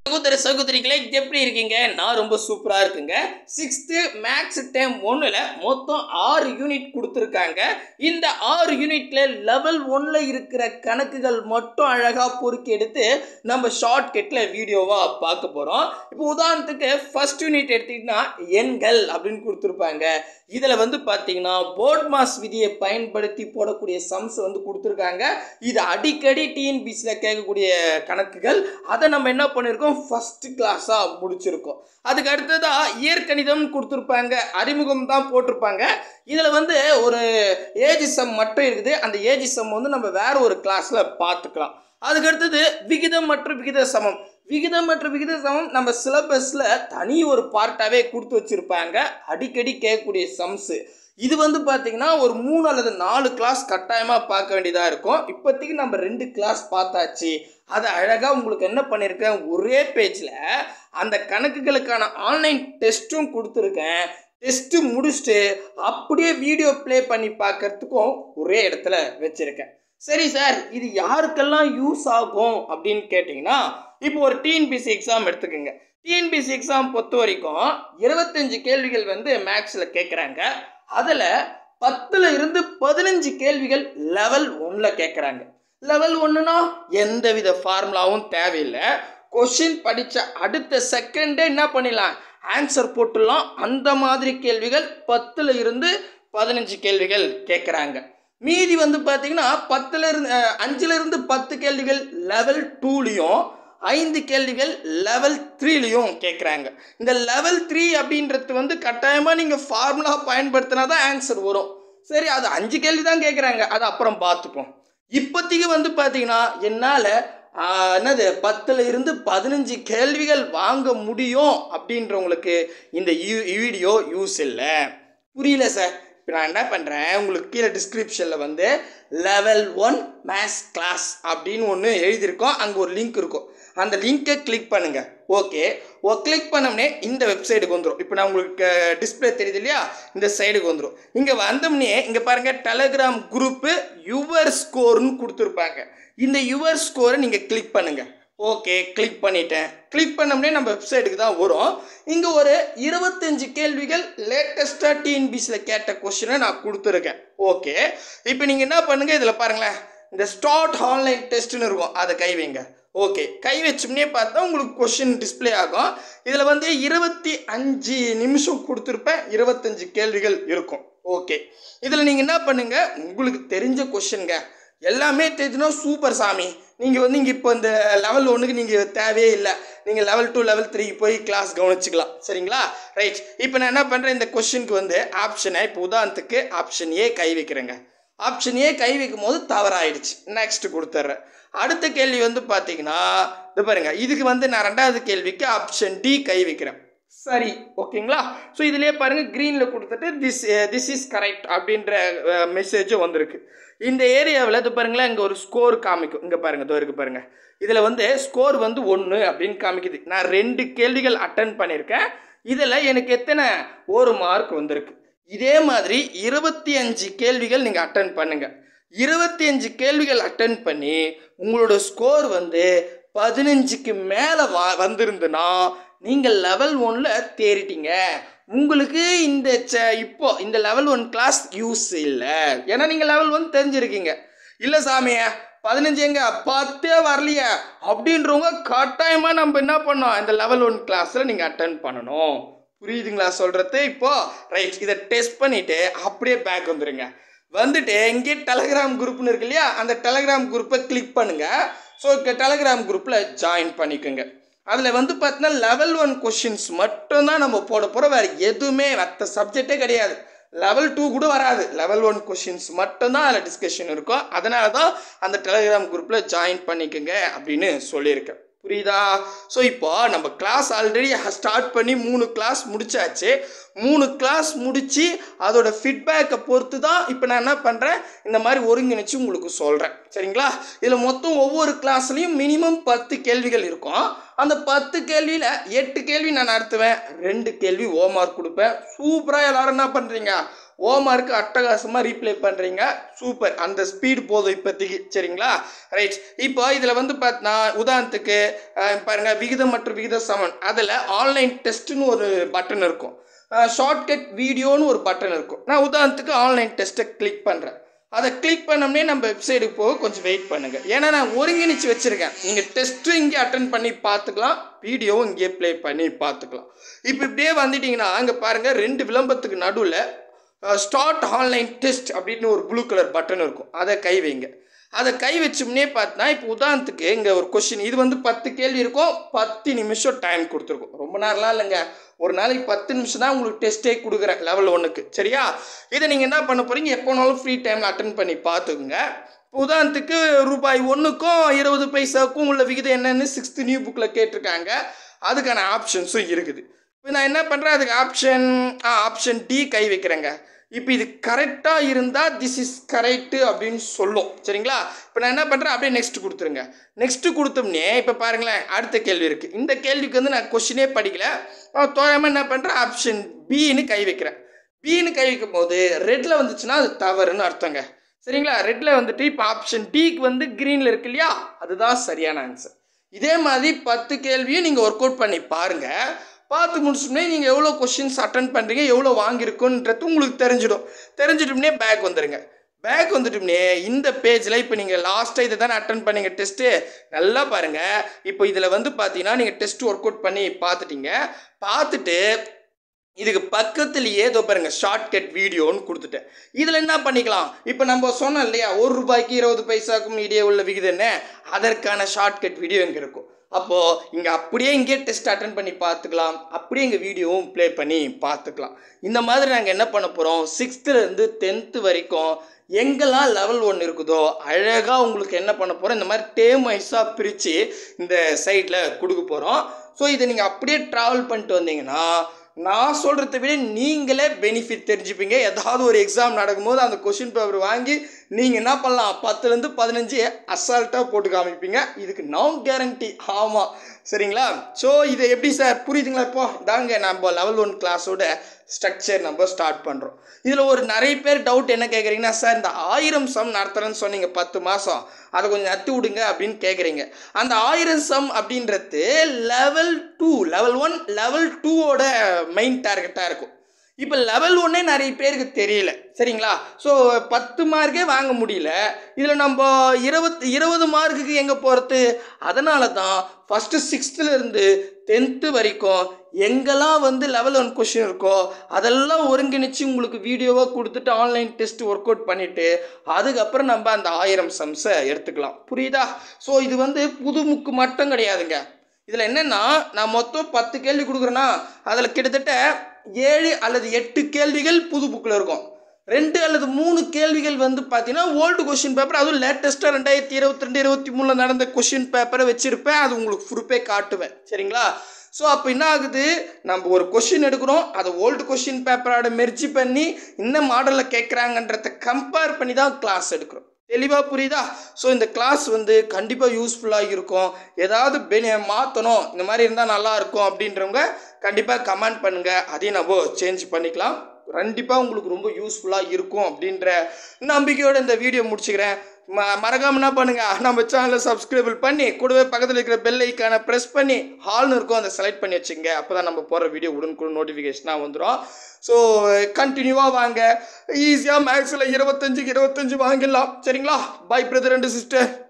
சகோதர சகோதரிகளே எப்படி இருக்கீங்க நான் ரொம்ப சூப்பராக இருக்குங்க சிக்ஸ்த்து மேக்ஸ் டைம் ஒன்றில் மொத்தம் ஆறு யூனிட் கொடுத்துருக்காங்க இந்த ஆறு யூனிட்ல லெவல் ஒன்ல இருக்கிற கணக்குகள் மட்டும் அழகாக பொறுக்கி எடுத்து நம்ம ஷார்ட்கட்டில் வீடியோவாக பார்க்க போகிறோம் இப்போ உதாரணத்துக்கு ஃபர்ஸ்ட் யூனிட் எடுத்திங்கன்னா எண்கள் அப்படின்னு கொடுத்துருப்பாங்க இதில் வந்து பார்த்தீங்கன்னா போர்ட் மாஸ் விதியை பயன்படுத்தி போடக்கூடிய சம்ஸ் வந்து கொடுத்துருக்காங்க இது அடிக்கடி டிஎன்பிசியில் கேட்கக்கூடிய கணக்குகள் அதை நம்ம என்ன பண்ணியிருக்கோம் ஃபஸ்ட்டு கிளாஸாக முடிச்சிருக்கோம் அதுக்கு அடுத்ததாக இயற்கணிதம் கொடுத்துருப்பாங்க அறிமுகம் தான் போட்டிருப்பாங்க இதில் வந்து ஒரு ஏஜ் சம் மட்டும் இருக்குது அந்த ஏஜ் சம் வந்து நம்ம வேற ஒரு கிளாஸில் பார்த்துக்கலாம் அதுக்கு அடுத்தது விகிதம் மற்றும் விகித சமம் விகிதம் மற்றும் விகித சமம் நம்ம சிலபஸில் தனி ஒரு பார்ட்டாகவே கொடுத்து வச்சுருப்பாங்க அடிக்கடி கேட்கக்கூடிய சம்ஸு இது வந்து பார்த்தீங்கன்னா ஒரு மூணு அல்லது நாலு கிளாஸ் கட்டாயமாக பார்க்க வேண்டியதாக இருக்கும் இப்போதைக்கு நம்ம ரெண்டு கிளாஸ் பார்த்தாச்சு அதை அழகாக உங்களுக்கு என்ன பண்ணியிருக்கேன் ஒரே பேஜில் அந்த கணக்குகளுக்கான ஆன்லைன் டெஸ்ட்டும் கொடுத்துருக்கேன் டெஸ்ட்டு முடிச்சுட்டு அப்படியே வீடியோ ப்ளே பண்ணி பார்க்கறதுக்கும் ஒரே இடத்துல வச்சுருக்கேன் சரி சார் இது யாருக்கெல்லாம் யூஸ் ஆகும் அப்படின்னு கேட்டிங்கன்னா இப்போ ஒரு டிஎன்பிசி எக்ஸாம் எடுத்துக்கோங்க டிஎன்பிசி எக்ஸாம் பொறுத்த வரைக்கும் இருபத்தஞ்சு கேள்விகள் வந்து மேக்ஸில் கேட்குறாங்க அதில் பத்தில் இருந்து பதினஞ்சு கேள்விகள் லெவல் ஒன்றில் கேட்குறாங்க லெவல் ஒன்றுனா எந்தவித ஃபார்முலாவும் தேவையில்லை கொஷின் படித்த அடுத்த செகண்டே என்ன பண்ணிடலாம் ஆன்சர் போட்டுடலாம் அந்த மாதிரி கேள்விகள் பத்தில் இருந்து பதினஞ்சு கேள்விகள் கேட்குறாங்க மீதி வந்து பார்த்தீங்கன்னா பத்தில் இருந்து அஹ், அஞ்சுல இருந்து பத்து கேள்விகள் லெவல் டூலையும் ஐந்து கேள்விகள் லெவல் த்ரீலையும் கேட்குறாங்க இந்த லெவல் த்ரீ அப்படின்றது வந்து கட்டாயமாக நீங்கள் ஃபார்முலா பயன்படுத்தினா தான் ஆன்சர் வரும் சரி அது அஞ்சு கேள்வி தான் கேட்குறாங்க அது அப்புறம் பார்த்துப்போம் இப்போதைக்கு வந்து பார்த்தீங்கன்னா என்னால் என்னது பத்தில் இருந்து பதினஞ்சு கேள்விகள் வாங்க முடியும் அப்படின்றவங்களுக்கு இந்த யூ- வீடியோ யூஸ் இல்லை புரியல சார் இப்போ நான் என்ன பண்ணுறேன் உங்களுக்கு கீழே டிஸ்கிரிப்ஷனில் வந்து லெவல் ஒன் மேத்ஸ் கிளாஸ் அப்படின்னு ஒன்று எழுதியிருக்கோம் அங்கே ஒரு லிங்க் இருக்கும் அந்த லிங்க்கை கிளிக் பண்ணுங்கள் ஓகே ஓ கிளிக் பண்ணோம்னே இந்த வெப்சைட்டுக்கு வந்துடும் இப்போ நான் உங்களுக்கு டிஸ்பிளே தெரியுது இல்லையா இந்த சைடுக்கு வந்துடும் இங்கே வந்தோம்னே இங்கே பாருங்கள் டெலகிராம் குரூப்பு யுவர் ஸ்கோர்னு கொடுத்துருப்பாங்க இந்த யுவர் ஸ்கோரை நீங்கள் கிளிக் பண்ணுங்கள் ஓகே கிளிக் பண்ணிட்டேன் கிளிக் பண்ணோம்னே நம்ம வெப்சைட்டுக்கு தான் வரும் இங்கே ஒரு இருபத்தஞ்சு கேள்விகள் லேட்டஸ்ட்டாக டிஎன்பிசியில் கேட்ட கொஷினை நான் கொடுத்துருக்கேன் ஓகே இப்போ நீங்கள் என்ன பண்ணுங்கள் இதில் பாருங்களேன் இந்த ஸ்டார்ட் ஆன்லைன் டெஸ்ட்னு இருக்கும் அதை கை வைங்க ஓகே கை வச்சோம்னே பார்த்தா உங்களுக்கு கொஷின் டிஸ்ப்ளே ஆகும் இதில் வந்து இருபத்தி அஞ்சு நிமிஷம் கொடுத்துருப்பேன் இருபத்தஞ்சு கேள்விகள் இருக்கும் ஓகே இதில் நீங்கள் என்ன பண்ணுங்கள் உங்களுக்கு தெரிஞ்ச கொஷின்ங்க எல்லாமே தெரிஞ்சுனா சூப்பர் சாமி நீங்கள் வந்து இங்கே இப்போ இந்த லெவல் ஒன்றுக்கு நீங்கள் தேவையே இல்லை நீங்கள் லெவல் டூ லெவல் த்ரீக்கு போய் கிளாஸ் கவனிச்சுக்கலாம் சரிங்களா ரைட் இப்போ நான் என்ன பண்ணுறேன் இந்த கொஷினுக்கு வந்து ஆப்ஷனை இப்போ உதாரணத்துக்கு ஆப்ஷன் ஏ கை வைக்கிறேங்க ஆப்ஷன் ஏ கை வைக்கும் போது தவறாயிடுச்சு நெக்ஸ்ட் கொடுத்துட்றேன் அடுத்த கேள்வி வந்து பார்த்தீங்கன்னா இது பாருங்க இதுக்கு வந்து நான் ரெண்டாவது கேள்விக்கு ஆப்ஷன் டி கை வைக்கிறேன் சரி ஓகேங்களா ஸோ இதுலேயே பாருங்கள் க்ரீனில் கொடுத்துட்டு திஸ் திஸ் இஸ் கரெக்ட் அப்படின்ற மெசேஜும் வந்திருக்கு இந்த ஏரியாவில் இது பாருங்களேன் இங்கே ஒரு ஸ்கோர் காமிக்கும் இங்கே பாருங்கள் இதோ இருக்கு பாருங்கள் இதில் வந்து ஸ்கோர் வந்து ஒன்று அப்படின்னு காமிக்குது நான் ரெண்டு கேள்விகள் அட்டன் பண்ணியிருக்கேன் இதில் எனக்கு எத்தனை ஒரு மார்க் வந்திருக்கு இதே மாதிரி இருபத்தி அஞ்சு கேள்விகள் நீங்கள் அட்டன் பண்ணுங்கள் இருபத்தி அஞ்சு கேள்விகள் அட்டன் பண்ணி உங்களோட ஸ்கோர் வந்து பதினஞ்சுக்கு மேலே வா வந்திருந்துன்னா நீங்கள் லெவல் ஒன்னில் தேறிட்டீங்க உங்களுக்கு இந்த ச இப்போ இந்த லெவல் ஒன் கிளாஸ் யூஸ் இல்லை ஏன்னா நீங்கள் லெவல் ஒன் தெரிஞ்சிருக்கீங்க இல்லை சாமியே பதினஞ்சு எங்க பத்தே வரலையே அப்படின்றவங்க கட்டாயமாக நம்ம என்ன பண்ணோம் இந்த லெவல் ஒன் கிளாஸில் நீங்கள் அட்டன் பண்ணணும் புரியுதுங்களா சொல்கிறது இப்போ ரைட் இதை டெஸ்ட் பண்ணிவிட்டு அப்படியே பேக் வந்துடுங்க வந்துட்டு இங்கே டெலகிராம் குரூப்னு இருக்கு இல்லையா அந்த டெலகிராம் குரூப்பை கிளிக் பண்ணுங்கள் ஸோ டெலகிராம் குரூப்பில் ஜாயின் பண்ணிக்கோங்க அதில் வந்து பார்த்தீங்கன்னா லெவல் ஒன் கொஷின்ஸ் மட்டும்தான் நம்ம போட போகிறோம் வேறு எதுவுமே மற்ற சப்ஜெக்டே கிடையாது லெவல் டூ கூட வராது லெவல் ஒன் கொஷின்ஸ் மட்டும்தான் அதில் டிஸ்கஷன் இருக்கும் அதனால தான் அந்த டெலகிராம் குரூப்பில் ஜாயின் பண்ணிக்கோங்க அப்படின்னு சொல்லியிருக்கேன் புரியுதா ஸோ இப்போ நம்ம கிளாஸ் ஆல்ரெடி ஸ்டார்ட் பண்ணி மூணு கிளாஸ் முடிச்சாச்சு மூணு கிளாஸ் முடித்து அதோட ஃபீட்பேக்கை பொறுத்து தான் இப்போ நான் என்ன பண்ணுறேன் இந்த மாதிரி ஒருங்கிணைச்சு உங்களுக்கு சொல்கிறேன் சரிங்களா இதில் மொத்தம் ஒவ்வொரு கிளாஸ்லேயும் மினிமம் பத்து கேள்விகள் இருக்கும் அந்த பத்து கேள்வியில் எட்டு கேள்வி நான் நடத்துவேன் ரெண்டு கேள்வி ஓ மார்க் கொடுப்பேன் சூப்பராக எல்லாரும் என்ன பண்ணுறீங்க ஓமார்க்கு அட்டகாசமாக ரீப்ளே பண்ணுறீங்க சூப்பர் அந்த ஸ்பீடு போதும் இப்போதைக்கு சரிங்களா ரைட் இப்போ இதில் வந்து பார்த்தீங்கன்னா உதாரணத்துக்கு அஹ், பாருங்க விகிதம் மற்றும் விகித சமன் அதில் ஆன்லைன் டெஸ்ட்டுன்னு ஒரு பட்டன் இருக்கும் ஷார்ட்கட் வீடியோன்னு ஒரு பட்டன் இருக்கும் நான் உதாரணத்துக்கு ஆன்லைன் டெஸ்ட்டை கிளிக் பண்ணுறேன் அதை கிளிக் பண்ணோம்னே நம்ம வெப்சைட்டுக்கு போக கொஞ்சம் வெயிட் பண்ணுங்கள் ஏன்னா நான் ஒருங்கிணைச்சு வச்சுருக்கேன் நீங்கள் டெஸ்ட்டும் இங்கே அட்டன் பண்ணி பார்த்துக்கலாம் வீடியோவும் இங்கே ப்ளே பண்ணி பார்த்துக்கலாம் இப்போ இப்படியே வந்துட்டிங்கன்னா அங்கே பாருங்கள் ரெண்டு விளம்பரத்துக்கு நடுவில் ஸ்டார்ட் ஆன்லைன் டெஸ்ட் அப்படின்னு ஒரு ப்ளூ கலர் பட்டன் இருக்கும் அதை கை வைங்க அதை கை வச்சோம்னே பார்த்தா இப்போ உதாரணத்துக்கு இங்கே ஒரு கொஷின் இது வந்து பத்து கேள்வி இருக்கும் பத்து நிமிஷம் டைம் கொடுத்துருக்கும் ரொம்ப நேரம்லாம் இல்லைங்க ஒரு நாளைக்கு பத்து நிமிஷம் தான் உங்களுக்கு டெஸ்ட்டே கொடுக்குறேன் லெவல் ஒன்றுக்கு சரியா இதை நீங்கள் என்ன பண்ண போகிறீங்க எப்போனாலும் ஃப்ரீ டைமில் அட்டன் பண்ணி பார்த்துக்குங்க இப்போ உதாரணத்துக்கு ரூபாய் ஒன்றுக்கும் இருபது பைசாவுக்கும் உள்ள விகிதம் என்னன்னு சிக்ஸ்த்து நியூ புக்கில் கேட்டிருக்காங்க அதுக்கான ஆப்ஷன்ஸும் இருக்குது இப்போ நான் என்ன பண்ணுறேன் அதுக்கு ஆப்ஷன் ஆ ஆப்ஷன் டி கை வைக்கிறேங்க இப்போ இது கரெக்டாக இருந்தால் திஸ் இஸ் கரெக்டு அப்படின்னு சொல்லும் சரிங்களா இப்போ நான் என்ன பண்ணுறேன் அப்படியே நெக்ஸ்ட் கொடுத்துருங்க நெக்ஸ்ட்டு கொடுத்தோம்னே இப்போ பாருங்களேன் அடுத்த கேள்வி இருக்குது இந்த கேள்விக்கு வந்து நான் கொஷினே படிக்கல தோழமாக என்ன பண்ணுறேன் ஆப்ஷன் பின்னு கை வைக்கிறேன் பின்னு கை வைக்கும் போது ரெட்டில் வந்துச்சுன்னா அது தவறுன்னு அர்த்தங்க சரிங்களா ரெட்டில் வந்துட்டு இப்போ ஆப்ஷன் டிக்கு வந்து க்ரீனில் இருக்கு இல்லையா அதுதான் சரியான ஆன்சர் இதே மாதிரி பத்து கேள்வியும் நீங்கள் ஒர்க் அவுட் பண்ணி பாருங்கள் பார்த்து முடிச்சுட்டோம்னே நீங்கள் எவ்வளோ கொஷின்ஸ் அட்டன் பண்ணுறீங்க எவ்வளோ வாங்கியிருக்குன்றது உங்களுக்கு தெரிஞ்சிடும் தெரிஞ்சிட்டோம்னே பேக் வந்துடுங்க பேக் வந்துட்டோம்னே இந்த பேஜில் இப்போ நீங்கள் லாஸ்ட்டாக இதை தானே அட்டன் பண்ணீங்க டெஸ்ட்டு நல்லா பாருங்கள் இப்போ இதில் வந்து பார்த்தீங்கன்னா நீங்கள் டெஸ்ட் ஒர்க் அவுட் பண்ணி பார்த்துட்டீங்க பார்த்துட்டு இதுக்கு பக்கத்துலேயே இதோ பாருங்க ஷார்ட்கட் வீடியோன்னு கொடுத்துட்டேன் இதில் என்ன பண்ணிக்கலாம் இப்போ நம்ம சொன்னோம் இல்லையா ஒரு ரூபாய்க்கு இருபது பைசாக்கும் இடையே உள்ள விகிதம் என்ன அதற்கான ஷார்ட்கட் வீடியோ இங்கே இருக்கும் அப்போது இங்கே அப்படியே இங்கே டெஸ்ட் அட்டன் பண்ணி பார்த்துக்கலாம் அப்படியே எங்கள் வீடியோவும் ப்ளே பண்ணி பார்த்துக்கலாம் இந்த மாதிரி நாங்கள் என்ன பண்ண போகிறோம் சிக்ஸ்த்துலேருந்து டென்த்து வரைக்கும் எங்கெல்லாம் லெவல் ஒன்று இருக்குதோ அழகாக உங்களுக்கு என்ன பண்ண போகிறோம் இந்த மாதிரி டேம் வைஸாக பிரித்து இந்த சைட்டில் கொடுக்க போகிறோம் ஸோ இதை நீங்கள் அப்படியே ட்ராவல் பண்ணிட்டு வந்தீங்கன்னா நான் சொல்கிறத விட நீங்களே பெனிஃபிட் தெரிஞ்சுப்பீங்க ஏதாவது ஒரு எக்ஸாம் நடக்கும்போது அந்த கொஷின் பேப்பர் வாங்கி நீங்கள் என்ன பண்ணலாம் பத்துலேருந்து பதினஞ்சு அசால்ட்டாக போட்டு காமிப்பீங்க இதுக்கு நான் கேரண்டி ஆமாம் சரிங்களா ஸோ இதை எப்படி சார் புரியுதுங்களா இப்போ தாங்க நம்ம லெவல் ஒன் கிளாஸோட ஸ்ட்ரக்சர் நம்ம ஸ்டார்ட் பண்ணுறோம் இதில் ஒரு நிறைய பேர் டவுட் என்ன கேட்குறீங்கன்னா சார் இந்த ஆயிரம் சம் நடத்துகிறேன்னு சொன்னீங்க பத்து மாதம் அதை கொஞ்சம் நத்து விடுங்க அப்படின்னு கேட்குறீங்க அந்த ஆயிரம் சம் அப்படின்றது level two level one level டூவோட மெயின் டார்கெட்டாக இருக்கும் இப்போ லெவல் ஒன்னே நிறைய பேருக்கு தெரியல சரிங்களா ஸோ பத்து மார்க்கே வாங்க முடியல இதில் நம்ம இருபத்தி இருபது மார்க்குக்கு எங்கே போகிறது அதனால தான் ஃபஸ்ட்டு சிக்ஸ்த்துலேருந்து டென்த்து வரைக்கும் எங்கெல்லாம் வந்து லெவல் ஒன் கொஷின் இருக்கோ அதெல்லாம் ஒருங்கிணைச்சு உங்களுக்கு வீடியோவாக கொடுத்துட்டு ஆன்லைன் டெஸ்ட் ஒர்க் அவுட் பண்ணிவிட்டு அதுக்கப்புறம் நம்ம அந்த ஆயிரம் சம்ஸை எடுத்துக்கலாம் புரியுதா ஸோ இது வந்து புது முக்கு மட்டும் கிடையாதுங்க இதில் என்னென்னா நான் மொத்தம் பத்து கேள்வி கொடுக்குறேன்னா அதில் கிட்டத்தட்ட ஏழு அல்லது எட்டு கேள்விகள் புது புக்கில் இருக்கும் ரெண்டு அல்லது மூணு கேள்விகள் வந்து பார்த்தீங்கன்னா ஓல்டு கொஷின் பேப்பர் அதுவும் லேட்டஸ்ட்டாக ரெண்டாயிரத்தி இருபத்தி ரெண்டு இருபத்தி மூணில் நடந்த கொஷின் பேப்பரை வச்சுருப்பேன் அது உங்களுக்கு ப்ரூஃபே காட்டுவேன் சரிங்களா ஸோ அப்போ என்ன ஆகுது நம்ம ஒரு கொஷின் எடுக்கிறோம் அதை ஓல்டு கொஷின் பேப்பரோட மெர்ஜி பண்ணி என்ன மாடலில் கேட்குறாங்கன்றத கம்பேர் பண்ணி தான் கிளாஸ் எடுக்கிறோம் தெளிவாக புரியுதா ஸோ இந்த கிளாஸ் வந்து கண்டிப்பாக யூஸ்ஃபுல்லாக இருக்கும் ஏதாவது பெனி மாற்றணும் இந்த மாதிரி இருந்தால் நல்லா இருக்கும் அப்படின்றவங்க கண்டிப்பாக கமெண்ட் பண்ணுங்கள் அதையும் நம்ம சேஞ்ச் பண்ணிக்கலாம் கண்டிப்பாக உங்களுக்கு ரொம்ப யூஸ்ஃபுல்லாக இருக்கும் அப்படின்ற நம்பிக்கையோடு இந்த வீடியோ முடிச்சுக்கிறேன் ம மறக்காம என்ன பண்ணுங்க நம்ம சேனலை சப்ஸ்கிரைப் பண்ணி கூடவே பக்கத்தில் இருக்கிற பெல் ஐக்கானை ப்ரெஸ் பண்ணி ஹால்னு இருக்கும் அதை செலக்ட் பண்ணி வச்சுங்க அப்போ தான் நம்ம போகிற வீடியோ உடனுக்குடன் நோட்டிஃபிகேஷனாக வந்துடும் ஸோ கண்டினியூவாக வாங்க ஈஸியாக மேக்ஸில் இருபத்தஞ்சுக்கு இருபத்தஞ்சு வாங்கிடலாம் சரிங்களா பை பிரதர் அண்ட் சிஸ்டர்